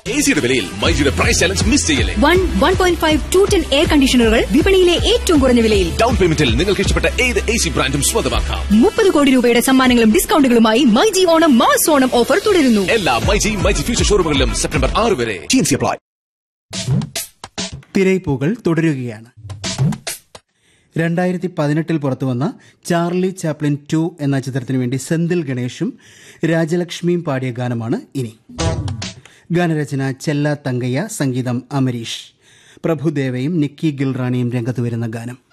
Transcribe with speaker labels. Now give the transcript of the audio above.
Speaker 1: A സിയുടെ വിലയിൽ മൈജിയുടെ പ്രൈസ് ചലഞ്ച് മിസ് ചെയ്യല്ലേ
Speaker 2: one one point five two ten air കണ്ടീഷണറുകൾ വിപണിയിലെ ഏറ്റവും കുറഞ്ഞ വിലയിൽ
Speaker 1: ഡൗൺ പേയ്മെന്റിൽ നിങ്ങൾക്ക് ഇഷ്ടപ്പെട്ട ഏത് എ സി ബ്രാൻഡും സ്വന്തമാക്കാം
Speaker 2: മുപ്പത് കോടി രൂപയുടെ സമ്മാനങ്ങളും ഡിസ്കൗണ്ടുകളുമായി myG Onam mass Onam offer തുടരുന്നു
Speaker 1: എല്ലാ മൈജി മൈജി ഫ്യൂച്ചർ ഷോറൂമുകളിലും സെപ്റ്റംബർ ആറ് വരെ അപ്ലൈ
Speaker 3: തിരയിപ്പൂകൾ തുടരുകയാണ് രണ്ടായിരത്തി പതിനെട്ടിൽ പുറത്തുവന്ന ചാർലി ചാപ്ലിൻ ടു എന്ന ചിത്രത്തിനു വേണ്ടി സെന്തിൽ ഗണേഷും രാജലക്ഷ്മിയും പാടിയ ഗാനമാണ് ഇനി ഗാനരചന ചെല്ല തങ്കയ്യ സംഗീതം അമരീഷ് പ്രഭുദേവയും നിക്കി ഗിൽറാണിയും രംഗത്ത് വരുന്ന ഗാനം